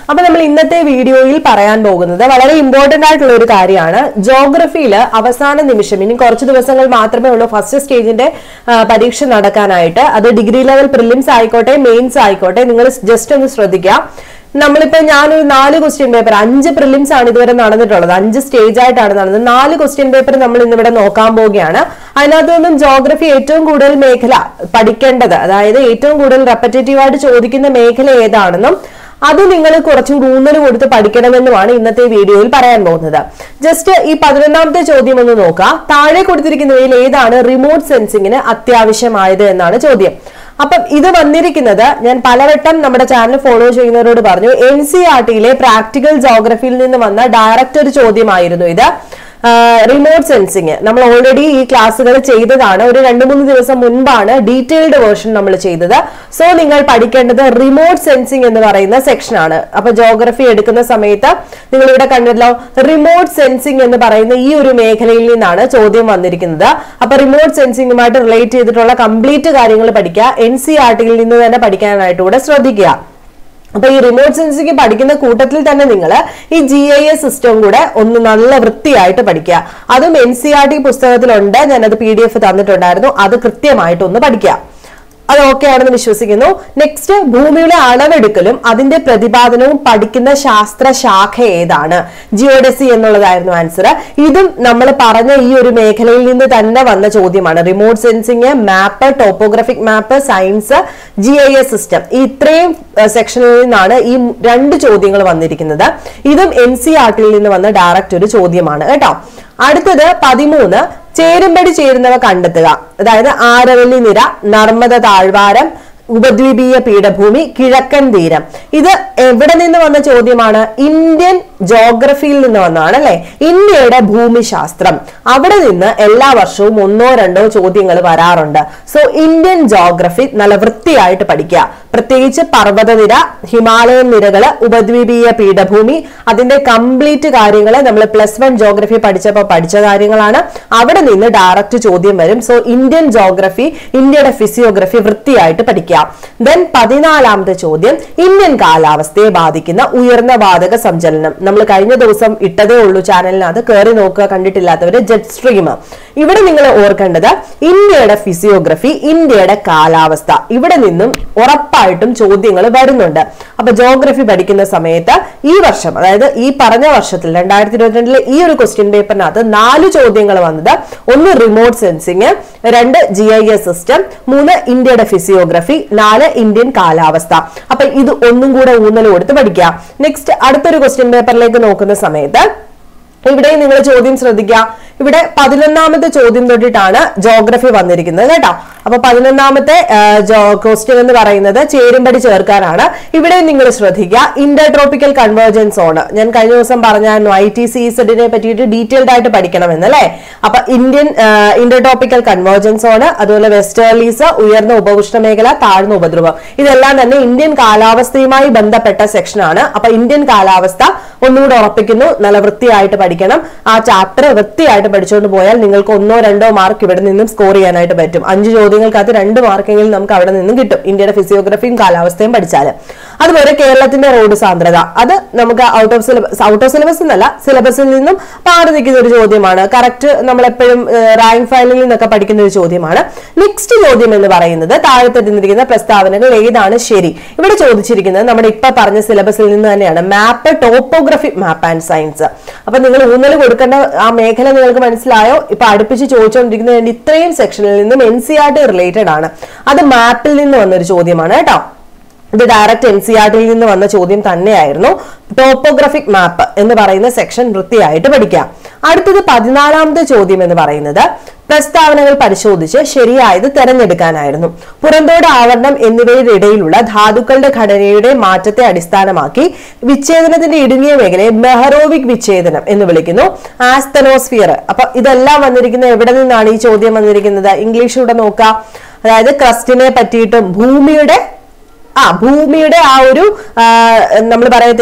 അപ്പൊ നമ്മൾ ഇന്നത്തെ വീഡിയോയിൽ പറയാൻ പോകുന്നത് വളരെ ഇമ്പോർട്ടന്റ് ആയിട്ടുള്ള ഒരു കാര്യമാണ് ജോഗ്രഫിയിൽ അവസാന നിമിഷം ഇനി കുറച്ച് ദിവസങ്ങൾ മാത്രമേ ഉള്ളൂ ഫസ്റ്റ് സ്റ്റേജിന്റെ ആ, പരീക്ഷ നടക്കാനായിട്ട് അത് ഡിഗ്രി ലെവൽ പ്രിലിംസ് ആയിക്കോട്ടെ മെയിൻസ് ആയിക്കോട്ടെ നിങ്ങൾ ജസ്റ്റ് ഒന്ന് ശ്രദ്ധിക്കുക നമ്മളിപ്പോ ഞാനൊരു നാല് ക്വസ്റ്റ്യൻ പേപ്പർ അഞ്ച് പ്രിലിംസ് ആണ് ഇതുവരെ നടന്നിട്ടുള്ളത് അഞ്ച് സ്റ്റേജ് ആയിട്ടാണ് നടന്നത് നാല് ക്വസ്റ്റ്യൻ പേപ്പർ നമ്മൾ ഇന്നിവിടെ നോക്കാൻ പോവുകയാണ് അതിനകത്ത് നിന്നും ജോഗ്രഫി ഏറ്റവും കൂടുതൽ മേഖല പഠിക്കേണ്ടത് അതായത് ഏറ്റവും കൂടുതൽ റെപ്പറ്റേറ്റീവ് ആയിട്ട് ചോദിക്കുന്ന മേഖല ഏതാണെന്നും അത് നിങ്ങൾ കുറച്ചും ഊന്നൽ കൊടുത്ത് പഠിക്കണമെന്നുമാണ് ഇന്നത്തെ വീഡിയോയിൽ പറയാൻ പോകുന്നത് ജസ്റ്റ് ഈ പതിനൊന്നാമത്തെ ചോദ്യം ഒന്ന് നോക്കാം താഴെ കൊടുത്തിരിക്കുന്നവയിൽ ഏതാണ് റിമോട്ട് സെൻസിങ്ങിന് അത്യാവശ്യമായത് എന്നാണ് ചോദ്യം അപ്പം ഇത് വന്നിരിക്കുന്നത് ഞാൻ പലവട്ടം നമ്മുടെ ചാനൽ ഫോളോ ചെയ്യുന്നവരോട് പറഞ്ഞു എൻ സി ആർ ടിയിലെ പ്രാക്ടിക്കൽ ജോഗ്രഫിയിൽ നിന്ന് വന്ന ഡയറക്റ്റ് ഒരു ചോദ്യമായിരുന്നു ഇത് റിമോട്ട് സെൻസിങ് നമ്മൾ ഓൾറെഡി ഈ ക്ലാസ്സുകൾ ചെയ്തതാണ് ഒരു രണ്ട് മൂന്ന് ദിവസം മുൻപാണ് ഡീറ്റെയിൽഡ് വേർഷൻ നമ്മൾ ചെയ്തത് സോ നിങ്ങൾ പഠിക്കേണ്ടത് റിമോട്ട് സെൻസിങ് എന്ന് പറയുന്ന സെക്ഷൻ ആണ് അപ്പൊ ജോഗ്രഫി എടുക്കുന്ന സമയത്ത് നിങ്ങൾ ഇവിടെ കണ്ടല്ലോ റിമോട്ട് സെൻസിങ് എന്ന് പറയുന്ന ഈ ഒരു മേഖലയിൽ നിന്നാണ് ചോദ്യം വന്നിരിക്കുന്നത് അപ്പൊ റിമോട്ട് സെൻസിങ്ങുമായിട്ട് റിലേറ്റ് ചെയ്തിട്ടുള്ള കംപ്ലീറ്റ് കാര്യങ്ങൾ പഠിക്കുക എൻ സി ആർ ടിയിൽ നിന്ന് തന്നെ പഠിക്കാനായിട്ട് കൂടെ ശ്രദ്ധിക്കുക അപ്പൊ ഈ റിമോട്ട് സെൻസിങ് പഠിക്കുന്ന കൂട്ടത്തിൽ തന്നെ നിങ്ങൾ ഈ ജി ഐ എസ് സിസ്റ്റം കൂടെ ഒന്ന് നല്ല വൃത്തിയായിട്ട് പഠിക്കുക അതും എൻ സി ആർ ടി പുസ്തകത്തിലുണ്ട് ഞാനത് പി ഡി എഫ് തന്നിട്ടുണ്ടായിരുന്നു അത് കൃത്യമായിട്ട് ഒന്ന് പഠിക്കുക അത് ഓക്കെ ആണെന്ന് വിശ്വസിക്കുന്നു നെക്സ്റ്റ് ഭൂമിയുടെ അളവെടുക്കലും അതിന്റെ പ്രതിപാദനവും പഠിക്കുന്ന ശാസ്ത്ര ശാഖ ഏതാണ് ജിയോഡസി എന്നുള്ളതായിരുന്നു ആൻസർ ഇതും നമ്മൾ പറഞ്ഞ ഈ ഒരു മേഖലയിൽ നിന്ന് തന്നെ വന്ന ചോദ്യമാണ് remote sensing map topographic map science G I S system ഈ ഇത്രയും സെക്ഷനിൽ നിന്നാണ് ഈ രണ്ട് ചോദ്യങ്ങൾ വന്നിരിക്കുന്നത് ഇതും എൻ സി ആർ ടിയിൽ നിന്ന് വന്ന ഡയറക്റ്റ് ഒരു ചോദ്യമാണ് കേട്ടോ അടുത്തത് പതിമൂന്ന് ചേരുംപടി ചേരുന്നവ കണ്ടെത്തുക അതായത് ആരവല്ലി നിര നർമ്മദ താഴ്വാരം ഉപദ്വീപീയ പീഠഭൂമി കിഴക്കൻ തീരം ഇത് എവിടെ നിന്ന് വന്ന ചോദ്യമാണ് ഇന്ത്യൻ ജോഗ്രഫിയിൽ നിന്ന് വന്നതാണ് അല്ലെ ഇന്ത്യയുടെ ഭൂമിശാസ്ത്രം അവിടെ നിന്ന് എല്ലാ വർഷവും ഒന്നോ രണ്ടോ ചോദ്യങ്ങൾ വരാറുണ്ട് സോ ഇന്ത്യൻ ജോഗ്രഫി നല്ല വൃത്തിയായിട്ട് പഠിക്കുക പ്രത്യേകിച്ച് പർവ്വതനിര ഹിമാലയൻ നിരകള് ഉപദ്വീപീയ പീഠഭൂമി അതിന്റെ കംപ്ലീറ്റ് കാര്യങ്ങൾ നമ്മൾ പ്ലസ് വൺ ജോഗ്രഫി പഠിച്ചപ്പോൾ പഠിച്ച കാര്യങ്ങളാണ് അവിടെ നിന്ന് ഡയറക്റ്റ് ചോദ്യം വരും സോ ഇന്ത്യൻ ജോഗ്രഫി ഇന്ത്യയുടെ ഫിസിയോഗ്രഫി വൃത്തിയായിട്ട് പഠിക്കുക ദെൻ പതിനാലാമത്തെ ചോദ്യം ഇന്ത്യൻ കാലാവസ്ഥയെ ബാധിക്കുന്ന ഉയർന്ന വാതക സഞ്ചലനം നമ്മൾ കഴിഞ്ഞ ദിവസം ഇട്ടതേ ഉള്ളൂ ചാനലിനകത്ത് കയറി നോക്കുക കണ്ടിട്ടില്ലാത്തവര് ജെറ്റ് സ്ട്രീം ഇവിടെ നിങ്ങൾ ഓർക്കേണ്ടത് ഇന്ത്യയുടെ ഫിസിയോഗ്രഫി ഇന്ത്യയുടെ കാലാവസ്ഥ ഇവിടെ നിന്നും ഉറപ്പായിട്ടും ചോദ്യങ്ങൾ വരുന്നുണ്ട് അപ്പൊ ജോഗ്രഫി പഠിക്കുന്ന സമയത്ത് ഈ വർഷം അതായത് ഈ പറഞ്ഞ വർഷത്തിൽ രണ്ടായിരത്തി ഇരുപത്തിരണ്ടിലെ ഈ ഒരു ക്വസ്റ്റ്യൻ പേപ്പറിനകത്ത് നാല് ചോദ്യങ്ങൾ വന്നത് ഒന്ന് റിമോട്ട് സെൻസിങ് രണ്ട് ജി ഐ എസ് സിസ്റ്റം മൂന്ന് ഇന്ത്യയുടെ ഫിസിയോഗ്രഫി നാല് ഇന്ത്യൻ കാലാവസ്ഥ അപ്പൊ ഇത് ഒന്നും കൂടെ ഊന്നൽ കൊടുത്ത് പഠിക്കുക നെക്സ്റ്റ് അടുത്തൊരു ക്വസ്റ്റ്യൻ പേപ്പറിലേക്ക് നോക്കുന്ന സമയത്ത് ഇവിടെ നിങ്ങൾ ചോദ്യം ശ്രദ്ധിക്കുക ഇവിടെ പതിനൊന്നാമത്തെ ചോദ്യം തൊട്ടിട്ടാണ് ജോഗ്രഫി വന്നിരിക്കുന്നത് കേട്ടോ അപ്പൊ പതിനൊന്നാമത്തെ ക്വസ്റ്റ്യൻ എന്ന് പറയുന്നത് ചേരുംപടി ചേർക്കാനാണ് ഇവിടെ നിങ്ങൾ ശ്രദ്ധിക്കുക ഇന്റർട്രോപ്പിക്കൽ കൺവേർജൻസ് സോൺ ഞാൻ കഴിഞ്ഞ ദിവസം പറഞ്ഞായിരുന്നു ഐ ടി സി സെഡിനെ പറ്റിയിട്ട് ഡീറ്റെയിൽഡ് ആയിട്ട് പഠിക്കണമെന്ന് അല്ലേ അപ്പൊ ഇന്ത്യൻ ഇന്റർട്രോപ്പിക്കൽ കൺവേർജൻസ് സോൺ അതുപോലെ വെസ്റ്റേർലീസ് ഉയർന്ന ഉപഉഷ്ണ മേഖല താഴ്ന്ന ഉപദ്രവം ഇതെല്ലാം തന്നെ ഇന്ത്യൻ കാലാവസ്ഥയുമായി ബന്ധപ്പെട്ട സെക്ഷനാണ് അപ്പൊ ഇന്ത്യൻ കാലാവസ്ഥ ഒന്നുകൂടെ ഉറപ്പിക്കുന്നു നല്ല വൃത്തിയായിട്ട് പഠിക്കണം ആ ചാപ്റ്റർ വൃത്തിയായിട്ട് പഠിച്ചുകൊണ്ട് പോയാൽ നിങ്ങൾക്ക് ഒന്നോ രണ്ടോ മാർക്ക് ഇവിടെ നിന്നും സ്കോർ ചെയ്യാനായിട്ട് പറ്റും അഞ്ച് ചോദ്യങ്ങൾക്കകത്ത് രണ്ട് മാർക്കെങ്കിലും നമുക്ക് അവിടെ നിന്നും കിട്ടും ഇന്ത്യയുടെ ഫിസിയോഗ്രഫിയും കാലാവസ്ഥയും പഠിച്ചാൽ അതുപോലെ കേരളത്തിന്റെ റോഡ് സാന്ദ്രത അത് നമുക്ക് out of syllabus out of syllabus എന്നല്ല സിലബസിൽ നിന്നും മാറി നിൽക്കുന്ന ഒരു ചോദ്യമാണ് കറക്റ്റ് നമ്മൾ എപ്പോഴും റാങ്ക് ഫയലിൽ നിന്നൊക്കെ പഠിക്കുന്ന ഒരു ചോദ്യമാണ് നെക്സ്റ്റ് ചോദ്യം എന്ന് പറയുന്നത് താഴെ തരുന്നിരിക്കുന്ന പ്രസ്താവനകൾ ഏതാണ് ശരി ഇവിടെ ചോദിച്ചിരിക്കുന്നത് നമ്മുടെ ഇപ്പൊ പറഞ്ഞ സിലബസിൽ നിന്ന് തന്നെയാണ് map topography map and science അപ്പൊ നിങ്ങൾ ഊന്നൽ കൊടുക്കേണ്ട ആ മേഖല നിങ്ങൾക്ക് മനസ്സിലായോ ഇപ്പൊ അടുപ്പിച്ച് ചോദിച്ചുകൊണ്ടിരിക്കുന്ന ഇത്രയും സെക്ഷനിൽ നിന്നും N C R T related ആണ് അത് മാപ്പിൽ നിന്ന് വന്നൊരു ചോദ്യമാണ് കേട്ടോ ഇത് ഡയറക്റ്റ് എൻ സി ആർ ടിയിൽ നിന്ന് വന്ന ചോദ്യം തന്നെയായിരുന്നു ടോപ്പോഗ്രഫിക് മാപ്പ് എന്ന് പറയുന്ന സെക്ഷൻ വൃത്തിയായിട്ട് പഠിക്കാം അടുത്തത് പതിനാലാമത്തെ ചോദ്യം എന്ന് പറയുന്നത് പ്രസ്താവനകൾ പരിശോധിച്ച് ശരിയായത് തെരഞ്ഞെടുക്കാനായിരുന്നു പുറന്തോട് ആവരണം എന്നിവയുടെ ഇടയിലുള്ള ധാതുക്കളുടെ ഘടനയുടെ മാറ്റത്തെ അടിസ്ഥാനമാക്കി വിച്ഛേദനത്തിന്റെ ഇടുങ്ങിയ മേഖലയെ മെഹറോവിക് വിച്ഛേദനം എന്ന് വിളിക്കുന്നു ആസ്തനോസ്ഫിയർ അപ്പൊ ഇതെല്ലാം വന്നിരിക്കുന്നത് എവിടെ നിന്നാണ് ഈ ചോദ്യം വന്നിരിക്കുന്നത് ഇംഗ്ലീഷിലൂടെ നോക്കാം അതായത് ക്രസ്റ്റിനെ പറ്റിയിട്ടും ഭൂമിയുടെ ആ ഭൂമിയുടെ ആ ഒരു നമ്മൾ പറയത്തില്ലേ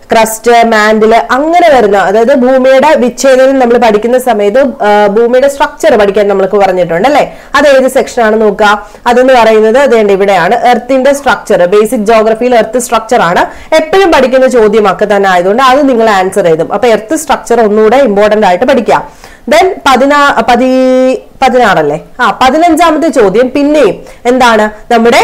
ക്രസ്റ്റ് മാൻഡില് അങ്ങനെ വരുന്ന അതായത് ഭൂമിയുടെ വിച്ഛേദനം നമ്മൾ പഠിക്കുന്ന സമയത്ത് ആ, ഭൂമിയുടെ സ്ട്രക്ചർ പഠിക്കാൻ നമ്മൾക്ക് പറഞ്ഞിട്ടുണ്ട് അല്ലെ അത് ഏത് സെക്ഷൻ ആണ് നോക്കുക അതെന്ന് പറയുന്നത് അതേണ്ട ഇവിടെയാണ് എർത്തിന്റെ സ്ട്രക്ചർ ബേസിക് ജോഗ്രഫിയിൽ എർത്ത് സ്ട്രക്ചർ ആണ് എപ്പോഴും പഠിക്കുന്ന ചോദ്യമൊക്കെ തന്നെ ആയതുകൊണ്ട് അത് നിങ്ങൾ ആൻസർ ചെയ്തും അപ്പൊ എർത്ത് സ്ട്രക്ചർ ഒന്നുകൂടെ ഇമ്പോർട്ടന്റ് ആയിട്ട് പഠിക്കാം ദെൻ പതിനാ പതി പതിനാറല്ലേ ആ പതിനഞ്ചാമത്തെ ചോദ്യം പിന്നെയും എന്താണ് നമ്മുടെ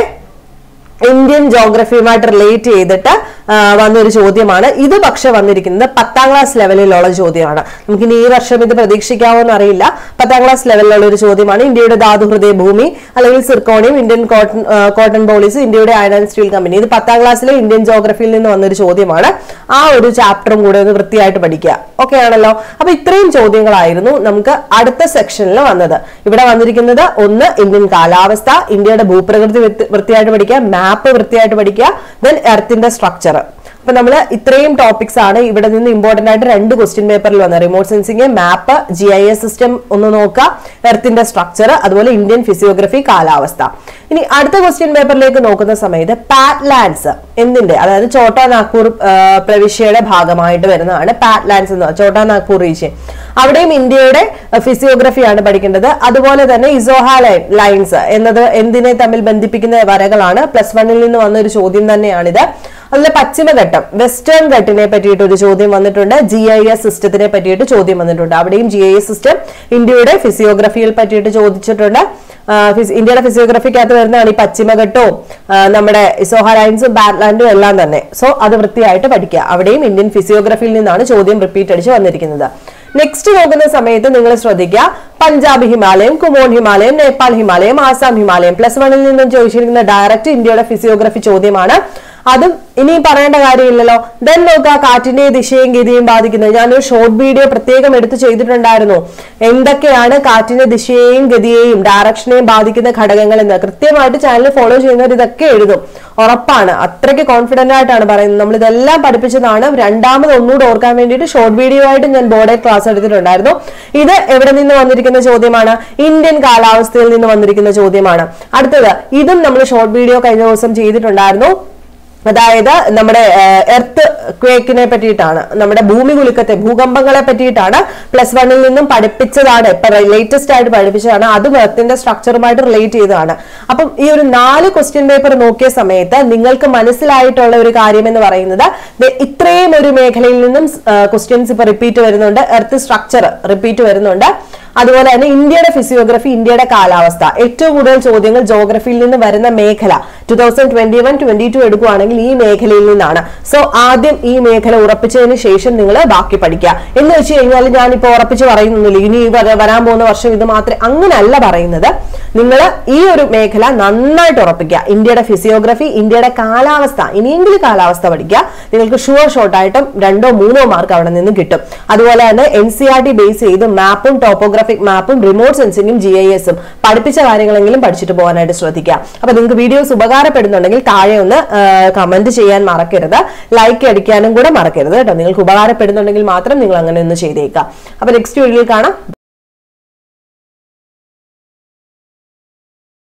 ഇന്ത്യൻ ജോഗ്രഫിയുമായിട്ട് റിലേറ്റ് ചെയ്തിട്ട് ആ, വന്നൊരു ചോദ്യമാണ് ഇത് പക്ഷെ വന്നിരിക്കുന്നത് പത്താം ക്ലാസ് ലെവലിലുള്ള ചോദ്യമാണ് നമുക്കിനി ഈ വർഷം ഇത് പ്രതീക്ഷിക്കാവോന്ന് അറിയില്ല പത്താം ക്ലാസ് ലെവലിലുള്ള ഒരു ചോദ്യമാണ് ഇന്ത്യയുടെ ധാതുഹൃദയ ഭൂമി അല്ലെങ്കിൽ സിർക്കോണിയം ഇന്ത്യൻ കോട്ടൺ ആ, കോട്ടൺ പോളിസി ഇന്ത്യയുടെ അയൺ ആൻഡ് സ്റ്റീൽ കമ്പനി ഇത് പത്താം ക്ലാസ്സിലെ ഇന്ത്യൻ ജോഗ്രഫിയിൽ നിന്ന് വന്നൊരു ചോദ്യമാണ് ആ ഒരു ചാപ്റ്ററും കൂടെ ഒന്ന് വൃത്തിയായിട്ട് പഠിക്കുക ഓക്കെ ആണല്ലോ അപ്പൊ ഇത്രയും ചോദ്യങ്ങളായിരുന്നു നമുക്ക് അടുത്ത സെക്ഷനിൽ വന്നത് ഇവിടെ വന്നിരിക്കുന്നത് ഒന്ന് ഇന്ത്യൻ കാലാവസ്ഥ ഇന്ത്യയുടെ ഭൂപ്രകൃതി വൃത്തി- വൃത്തിയായിട്ട് പഠിക്കുക മാപ്പ് വൃത്തിയായിട്ട് പഠിക്കുക ദെൻ എർത്തിന്റെ സ്ട്രക്ചർ അപ്പൊ നമ്മൾ ഇത്രയും ടോപ്പിക്സ് ആണ് ഇവിടെ നിന്ന് ഇമ്പോർട്ടന്റ് ആയിട്ട് രണ്ട് ക്വസ്റ്റ്യൻ പേപ്പറിൽ വന്നത് remote sensing map G I S system ഒന്ന് നോക്കുക എർത്തിന്റെ സ്ട്രക്ചർ അതുപോലെ ഇന്ത്യൻ ഫിസിയോഗ്രഫി കാലാവസ്ഥ ഇനി അടുത്ത ക്വസ്റ്റ്യൻ പേപ്പറിലേക്ക് നോക്കുന്ന സമയത്ത് പാറ്റ്ലാൻഡ്സ് എന്തിന്റെ അതായത് ചോട്ടാ നാഗ്പൂർ ആ, പ്രവിശ്യയുടെ ഭാഗമായിട്ട് വരുന്നതാണ് പാറ്റ്ലാൻഡ്സ് എന്ന് ചോട്ടാ നാഗ്പൂർ റീജിയൻ അവിടെയും ഇന്ത്യയുടെ ഫിസിയോഗ്രഫിയാണ് പഠിക്കേണ്ടത് അതുപോലെ തന്നെ ഇസോഹ ലൈൻസ് എന്നത് എന്തിനെ തമ്മിൽ ബന്ധിപ്പിക്കുന്ന വരകളാണ് പ്ലസ് വണ്ണിൽ നിന്ന് വന്ന ഒരു ചോദ്യം തന്നെയാണിത് അതിലെ പശ്ചിമഘട്ടം വെസ്റ്റേൺ ഘട്ടിനെ പറ്റിയിട്ട് ഒരു ചോദ്യം വന്നിട്ടുണ്ട് ജി ഐ എസ് സിസ്റ്റത്തിനെ പറ്റിയിട്ട് ചോദ്യം വന്നിട്ടുണ്ട് അവിടെയും ജി ഐ എസ് സിസ്റ്റം ഇന്ത്യയുടെ ഫിസിയോഗ്രഫിയിൽ പറ്റിയിട്ട് ചോദിച്ചിട്ടുണ്ട് ആ, ഫിസ്- ഇന്ത്യയുടെ ഫിസിയോഗ്രഫിക്കകത്ത് വരുന്നതാണ് ഈ പശ്ചിമഘട്ടവും ആ, നമ്മുടെ ഇസോഹ ലൈൻസും ബാറ്റ്ലാൻഡും എല്ലാം തന്നെ സോ അത് വൃത്തിയായിട്ട് പഠിക്കുക അവിടെയും ഇന്ത്യൻ ഫിസിയോഗ്രഫിയിൽ നിന്നാണ് ചോദ്യം റിപ്പീറ്റ് അടിച്ച് വന്നിരിക്കുന്നത് നെക്സ്റ്റ് നോക്കുന്ന സമയത്ത് നിങ്ങൾ ശ്രദ്ധിക്കുക പഞ്ചാബ് ഹിമാലയം കുമോൺ ഹിമാലയം നേപ്പാൾ ഹിമാലയം ആസാം ഹിമാലയം പ്ലസ് വണ്ണിൽ നിന്നും ചോദിച്ചിരിക്കുന്ന ഡയറക്റ്റ് ഇന്ത്യയുടെ ഫിസിയോഗ്രഫി ചോദ്യമാണ് അതും ഇനിയും പറയേണ്ട കാര്യമില്ലല്ലോ ദെൻ നോക്കുക കാറ്റിന്റെ ദിശയും ഗതിയും ബാധിക്കുന്നത് ഞാനൊരു ഷോർട്ട് വീഡിയോ പ്രത്യേകം എടുത്ത് ചെയ്തിട്ടുണ്ടായിരുന്നു എന്തൊക്കെയാണ് കാറ്റിന്റെ ദിശയെയും ഗതിയെയും ഡയറക്ഷനെയും ബാധിക്കുന്ന ഘടകങ്ങൾ എന്ന് കൃത്യമായിട്ട് ചാനൽ ഫോളോ ചെയ്യുന്നവർ ഇതൊക്കെ എഴുതും ഉറപ്പാണ് അത്രയ്ക്ക് കോൺഫിഡന്റ് ആയിട്ടാണ് പറയുന്നത് നമ്മൾ ഇതെല്ലാം പഠിപ്പിച്ചതാണ് രണ്ടാമത് ഒന്നുകൂടെ ഓർക്കാൻ വേണ്ടിയിട്ട് ഷോർട്ട് വീഡിയോ ആയിട്ട് ഞാൻ ബോർഡേ ക്ലാസ് എടുത്തിട്ടുണ്ടായിരുന്നു ഇത് എവിടെ നിന്ന് വന്നിരിക്കുന്ന ചോദ്യമാണ് ഇന്ത്യൻ കാലാവസ്ഥയിൽ നിന്ന് വന്നിരിക്കുന്ന ചോദ്യമാണ് അടുത്തത് ഇതും നമ്മൾ ഷോർട്ട് വീഡിയോ കഴിഞ്ഞ ദിവസം ചെയ്തിട്ടുണ്ടായിരുന്നു അതായത് നമ്മുടെ എർത്ത് ക്വേക്കിനെ പറ്റിയിട്ടാണ് നമ്മുടെ ഭൂമി കുലുക്കത്തെ ഭൂകമ്പങ്ങളെ പറ്റിയിട്ടാണ് പ്ലസ് വണ്ണിൽ നിന്നും പഠിപ്പിച്ചതാണ് ഇപ്പൊ ലേറ്റസ്റ്റ് ആയിട്ട് പഠിപ്പിച്ചതാണ് അതും എർത്തിന്റെ സ്ട്രക്ചറുമായിട്ട് റിലേറ്റ് ചെയ്തതാണ് അപ്പം ഈ ഒരു നാല് ക്വസ്റ്റ്യൻ പേപ്പർ നോക്കിയ സമയത്ത് നിങ്ങൾക്ക് മനസ്സിലായിട്ടുള്ള ഒരു കാര്യം എന്ന് പറയുന്നത് ദേ ഇത്രയും ഒരു മേഖലയിൽ നിന്നും ക്വസ്റ്റ്യൻസ് ഇപ്പൊ റിപ്പീറ്റ് വരുന്നുണ്ട് എർത്ത് സ്ട്രക്ചർ റിപ്പീറ്റ് വരുന്നുണ്ട് അതുപോലെ തന്നെ ഇന്ത്യയുടെ ഫിസിയോഗ്രഫി ഇന്ത്യയുടെ കാലാവസ്ഥ ഏറ്റവും കൂടുതൽ ചോദ്യങ്ങൾ ജോഗ്രഫിയിൽ നിന്ന് വരുന്ന മേഖല two thousand twenty one twenty two എടുക്കുകയാണെങ്കിൽ ഈ മേഖലയിൽ നിന്നാണ് സോ ആദ്യം ഈ മേഖല ഉറപ്പിച്ചതിന് ശേഷം നിങ്ങൾ ബാക്കി പഠിക്കുക എന്ന് വെച്ച് കഴിഞ്ഞാൽ ഞാനിപ്പോ ഉറപ്പിച്ച് പറയുന്നില്ല ഇനി ഈ വര- വരാൻ പോകുന്ന വർഷം ഇത് മാത്രമേ അങ്ങനെയല്ല പറയുന്നത് നിങ്ങൾ ഈ ഒരു മേഖല നന്നായിട്ട് ഉറപ്പിക്കുക ഇന്ത്യയുടെ ഫിസിയോഗ്രഫി ഇന്ത്യയുടെ കാലാവസ്ഥ ഇനിയെങ്കിലും കാലാവസ്ഥ പഠിക്കുക നിങ്ങൾക്ക് ഷുവർ ഷോർട്ടായിട്ടും രണ്ടോ മൂന്നോ മാർക്ക് അവിടെ നിന്ന് കിട്ടും അതുപോലെ തന്നെ N C R T base ചെയ്ത് മാപ്പും ടോപ്പോഗ്രാഫിക് മാപ്പും റിമോട്ട് സെൻസിങ്ങും ജി ഐ എസും പഠിപ്പിച്ച കാര്യങ്ങളെങ്കിലും പഠിച്ചിട്ട് പോകാനായിട്ട് ശ്രദ്ധിക്കുക അപ്പൊ നിങ്ങൾക്ക് വീഡിയോസ് ഉപകാരപ്പെടുന്നുണ്ടെങ്കിൽ താഴെ ഒന്ന് കമന്റ് ചെയ്യാൻ മറക്കരുത് ലൈക്ക് അടിക്കാനും കൂടെ മറക്കരുത് കേട്ടോ നിങ്ങൾക്ക് ഉപകാരപ്പെടുന്നുണ്ടെങ്കിൽ മാത്രം നിങ്ങൾ അങ്ങനെ ഒന്ന് ചെയ്തേക്കാം അപ്പൊ നെക്സ്റ്റ് വീഡിയോയിൽ കാണാം